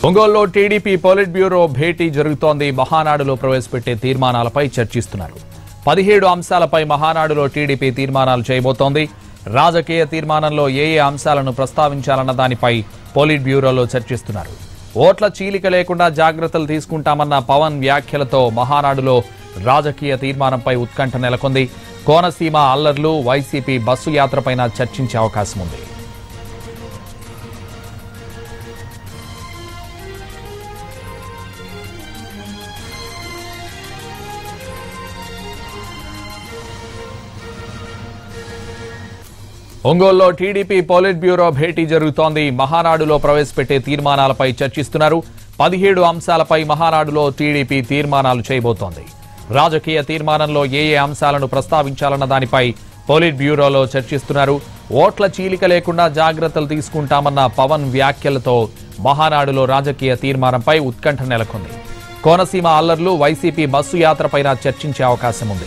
ఒంగోలులో TDP polit bureau భేటీ జరుగుతోంది మహానాడులో ప్రవేశపెట్టే తీర్మానాలపై చర్చిస్తున్నారు పదిహేడు అంశాలపై మహానాడులో టీడీపీ తీర్మానాలు చేయబోతోంది రాజకీయ తీర్మానంలో ఏ ఏ అంశాలను ప్రస్తావించాలన్న దానిపై పోలిట్ బ్యూరోలో చర్చిస్తున్నారు ఓట్ల చీలిక లేకుండా జాగ్రత్తలు తీసుకుంటామన్న పవన్ వ్యాఖ్యలతో మహానాడులో రాజకీయ తీర్మానంపై ఉత్కంఠ నెలకొంది కోనసీమ అల్లర్లు వైసీపీ బస్సు యాత్రపైన చర్చించే అవకాశం ఉంది ఒంగోలులో టీడీపీ పోలిట్ బ్యూరో భేటీ జరుగుతోంది మహానాడులో ప్రవేశపెట్టే తీర్మానాలపై చర్చిస్తున్నారు పదిహేడు అంశాలపై మహానాడులో టీడీపీ తీర్మానాలు చేయబోతోంది రాజకీయ తీర్మానంలో ఏ ఏ అంశాలను ప్రస్తావించాలన్న దానిపై పోలిట్ బ్యూరోలో చర్చిస్తున్నారు ఓట్ల చీలిక లేకుండా జాగ్రత్తలు తీసుకుంటామన్న పవన్ వ్యాఖ్యలతో మహానాడులో రాజకీయ తీర్మానంపై ఉత్కంఠ నెలకొంది కోనసీమ అల్లర్లు వైసీపీ బస్సు యాత్రపైన చర్చించే అవకాశం ఉంది